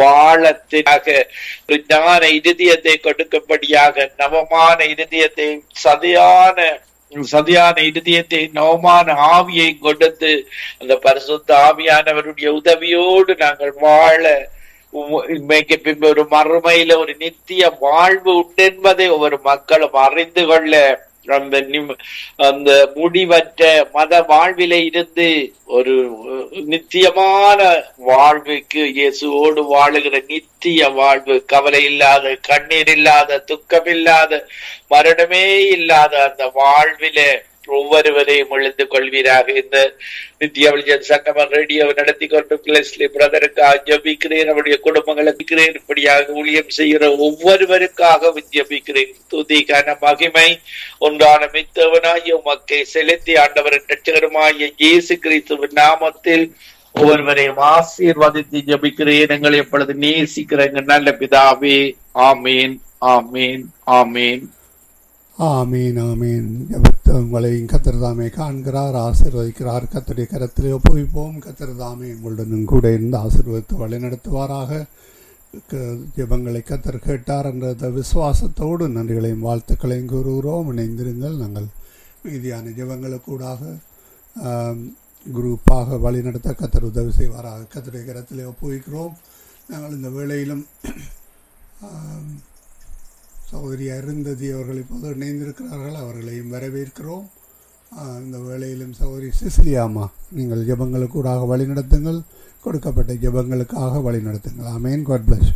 வாழத்தினாக ஒரு ஞான இருதயத்தை கொடுக்கும்படியாக நவமான இருதயத்தை சதையான சதியான இருதயத்தை நவமான ஆவியை கொடுத்து அந்த பரிசுத்த ஆவியானவருடைய உதவியோடு நாங்கள் வாழ உ- இன்மைக்கு பின்பு ஒரு மறுமையில ஒரு நித்திய வாழ்வு உண்டு என்பதை ஒவ்வொரு மக்களும் அறிந்து கொள்ள அந்த நிம்- அந்த முடிவற்ற மத வாழ்வில இருந்து ஒரு நித்தியமான வாழ்வுக்கு இயேசுவோடு வாழுகிற நித்திய வாழ்வு கவலை இல்லாத கண்ணீர் இல்லாத துக்கம் இல்லாத மரணமே இல்லாத அந்த வாழ்வில ஒவ்வொருவரையும் எழுந்து கொள்வீராக இந்த நித்திய வெளிச்சம் சங்கமம் ரேடியோ நடத்தி கொண்டு பிளஸ்லி பிரதருக்காக ஜபிக்கிறேன் அவருடைய குடும்பங்களை ஜபிக்கிறேன் இப்படியாக ஊழியம் செய்கிற ஒவ்வொருவருக்காக ஜபிக்கிறேன் துதி கன மகிமை ஒன்றான மித்தவனாகிய உமக்கை செலுத்தி ஆண்டவரின் ரட்சகருமாகிய இயேசு கிறிஸ்துவின் நாமத்தில் ஒவ்வொருவரையும் ஆசீர்வதித்து ஜபிக்கிறேன் எங்களை எப்பொழுது நேசிக்கிற எங்கள் நல்ல பிதாவே ஆமீன் ஆமீன் ஆமீன் ஆமீன் ஆமீன் ஜெபத்தை உங்களையும் கத்திரதாமே காண்கிறார் ஆசீர்வதிக்கிறார் கத்தருடைய கரத்திலே ஒப்புவிப்போம் கத்திரதாமே உங்களுடனும் கூட இருந்து ஆசீர்வதித்து வழிநடத்துவாராக க- ஜெபங்களை கத்தர் கேட்டார் என்ற அந்த விசுவாசத்தோடு நன்றிகளையும் வாழ்த்துக்களையும் கூறுகிறோம் இணைந்திருங்கள் நாங்கள் மீதியான ஜெபங்களுக்கூடாக ஆம், குரூப்பாக வழிநடத்த கத்தர் உதவி செய்வாராக கத்தருடைய கரத்திலே ஒப்புவிக்கிறோம் நாங்கள் இந்த வேளையிலும் ஆம், சகோதரி அருந்ததி அவர்கள் இப்போது இணைந்திருக்கிறார்கள் அவர்களையும் வரவேற்கிறோம் ஆஹ் இந்த வேளையிலும் சகோதரி சிசிலியாமா நீங்கள் ஜெபங்களுக்கூடாக வழிநடத்துங்கள் கொடுக்கப்பட்ட ஜெபங்களுக்காக வழிநடத்துங்கள் ஆமேன் காட் பிளஸ்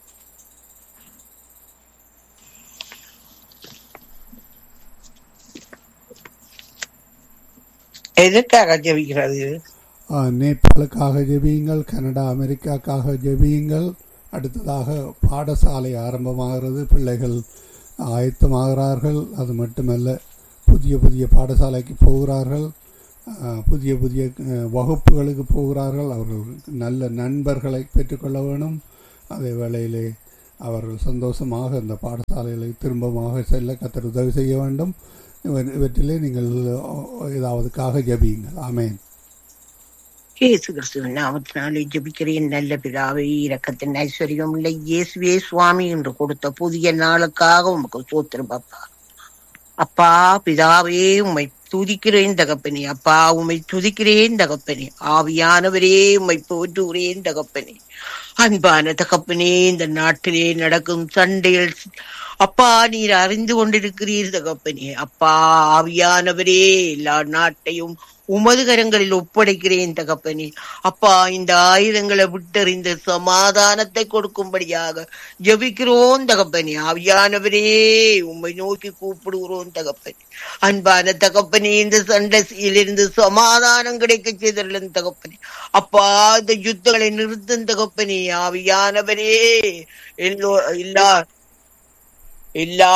எதற்காக ஜெபிக்கிறது நேபாளுக்காக ஜெபியுங்கள் கனடா அமெரிக்காக்காக ஜெபியுங்கள் அடுத்ததாக பாடசாலை ஆரம்பமாகிறது பிள்ளைகள் ஆயத்தமாகிறார்கள் அது மட்டுமல்ல புதிய புதிய பாடசாலைக்கு போகிறார்கள் ஆஹ், புதிய புதிய அஹ், வகுப்புகளுக்கு போகிறார்கள் அவர்கள் நல்ல நண்பர்களை பெற்றுக்கொள்ள வேணும் அதே வேளையிலே அவர்கள் சந்தோஷமாக இந்த பாடசாலைகளை திரும்பமாக செல்ல கத்தர் உதவி செய்ய வேண்டும் இவ- இவற்றிலே நீங்கள் ஏதாவதுக்காக ஜெபியுங்கள் ஆமேன் இயேசு கிறிஸ்துவின் நாமத்தினாலே ஜெபிக்கிறேன் நல்ல பிதாவே இரக்கத்தின் ஐஸ்வர்யம் இல்லை இயேசுவே சுவாமி என்று கொடுத்த புதிய நாளுக்காக உமக்கு சோத்திரம் அப்பா அப்பா பிதாவே உம்மை துதிக்கிறேன் தகப்பனே அப்பா உம்மை துதிக்கிறேன் தகப்பனே ஆவியானவரே உம்மை போற்றுகிறேன் தகப்பனே அன்பான தகப்பனே இந்த நாட்டிலே நடக்கும் சண்டைகள் அப்பா நீர் அறிந்து கொண்டிருக்கிறீர் தகப்பனே அப்பா ஆவியானவரே எல்லா நாட்டையும் உமது கரங்களில் ஒப்படைக்கிறேன் தகப்பனே அப்பா இந்த ஆயுதங்களை விட்டறிந்த சமாதானத்தை கொடுக்கும்படியாக ஜெபிக்கிறோம் தகப்பனே ஆவியானவரே உம்மை நோக்கி கூப்பிடுகிறோம் தகப்பனே அன்பான தகப்பனே இந்த சண்டையிலிருந்து சமாதானம் கிடைக்க செய்தருளும் தகப்பனே அப்பா இந்த யுத்தங்களை நிறுத்தும் தகப்பனே ஆவியானவரே எல்லோ எல்லா எல்லா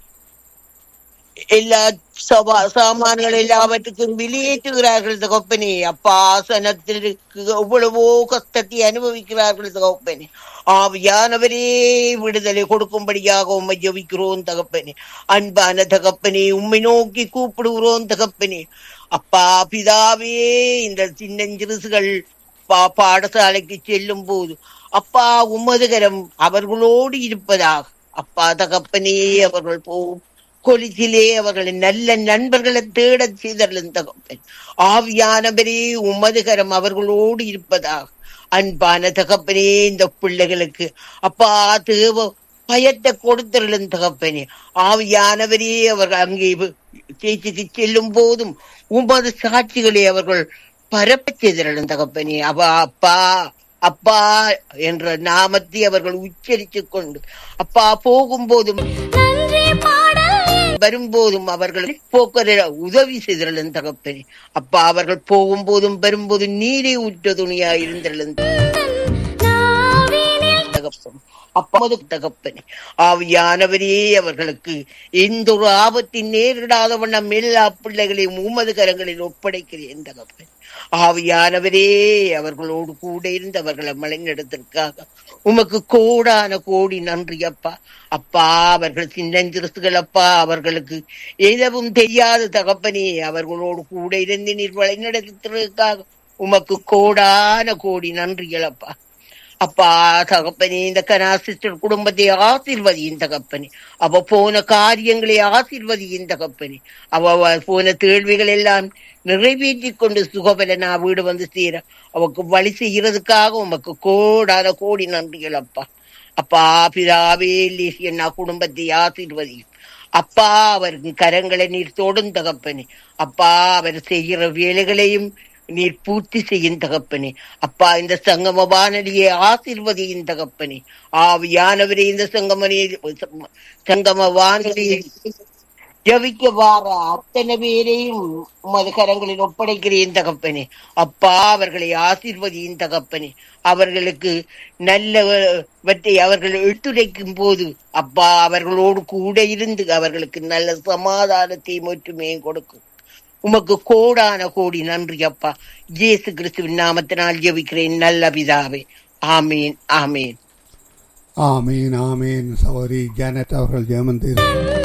எல்லா சபா சாமான்கள் எல்லாவற்றுக்கும் வெளியேற்றுகிறார்கள் தகப்பனே அப்பா ஆசனத்திற்கு எவ்வளவோ கஷ்டத்தை அனுபவிக்கிறார்கள் தகப்பனே ஆவியானவரே விடுதலை கொடுக்கும்படியாக உம்மை ஜெபிக்கிறோம் தகப்பனே அன்பான தகப்பனே உம்மை நோக்கி கூப்பிடுகிறோம் தகப்பனே அப்பா பிதாவே இந்த சின்னஞ்சிறுசுகள் பா பாடசாலைக்கு செல்லும் போது அப்பா உமது கரம் அவர்களோடு இருப்பதாக அப்பா தகப்பனே அவர்கள் போகும் கொலிசிலே அவர்களின் நல்ல நண்பர்களை தேடச் செய்தருளும் தகப்பன் ஆவியானவரே உமது கரம் அவர்களோடு இருப்பதாக அன்பான தகப்பனே இந்த பிள்ளைகளுக்கு அப்பா தேவ பயத்தை கொடுத்தருளும் தகப்பனே ஆவியானவரே அவர்கள் அங்கே தேய்ச்சிக்கு செல்லும் போதும் உமது சாட்சிகளை அவர்கள் பரப்பச் செய்தருளும் தகப்பனே அவ அப்பா அப்பா என்ற நாமத்தை அவர்கள் உச்சரித்துக் கொண்டு அப்பா போகும்போதும் நன்றி பாடல் வரும்போதும் அவர்கள் போக்குற உதவி செய்தருளும் தகப்பனே அப்பா அவர்கள் போகும்போதும் வரும்போதும் நீரை ஊற்ற துணியாய் இருந்தருளும் நாவினில் தகப்பன் அப்போது தகப்பனே ஆவியானவரே அவர்களுக்கு எந்த ஒரு ஆபத்தின் நேரிடாத வண்ணம் எல்லா பிள்ளைகளையும் உமது கரங்களில் ஒப்படைக்கிறேன் தகப்பன் ஆவியானவரே அவர்களோடு கூட இருந்து அவர்களை மலைநடத்திற்காக உமக்கு கோடான கோடி நன்றி அப்பா அப்பா அவர்கள் சின்னஞ்சிறுசுகள் அப்பா அவர்களுக்கு எதுவும் தெரியாத தகப்பனே அவர்களோடு கூட இருந்து நீர் வழிநடத்துவதற்காக உமக்கு கோடான கோடி நன்றிகள் அப்பா அப்பா தகப்பனே இந்த கனா சிஸ்டர் குடும்பத்தை ஆசிர்வதியின் தகப்பனே அவ போன காரியங்களை ஆசிர்வதியின் தகப்பனே அவ அவ போன தேள்விகள் எல்லாம் நிறைவேற்றி கொண்டு சுகபலனா வீடு வந்து சேர அவக்கு வழி செய்யறதுக்காக உமக்கு கோடான கோடி நன்றிகள் அப்பா அப்பா பிதாவே லேசியண்ணா குடும்பத்தை ஆசீர்வதியும் அப்பா அவருக்கு கரங்களை நீர் தொடும் தகப்பனே அப்பா அவர் செய்கிற வேலைகளையும் நீர் பூர்த்தி செய்யும் தகப்பனே அப்பா இந்த சங்கம வானொலியை ஆசீர்வதியின் தகப்பனே ஆவியானவரே இந்த சங்கமனி சங்கம வானொலியை ஜபிக்க வார அத்தனை பேரையும் உமது கரங்களில் ஒப்படைக்கிறேன் தகப்பனே அப்பா அவர்களை ஆசீர்வதியின் தகப்பனே அவர்களுக்கு நல்லவற்றை அவர்கள் எடுத்துரைக்கும் போது அப்பா அவர்களோடு கூட இருந்து அவர்களுக்கு நல்ல சமாதானத்தை மட்டுமே கொடுக்கும் உமக்கு கோடான கோடி நன்றி அப்பா இயேசு கிறிஸ்துவின் நாமத்தினால் ஜெபிக்கிறேன் நல்ல பிதாவே ஆமீன் ஆமீன் ஆமீன் ஆமீன் சௌரி ஜானட் அவர்கள் ஜெயமந்தீர்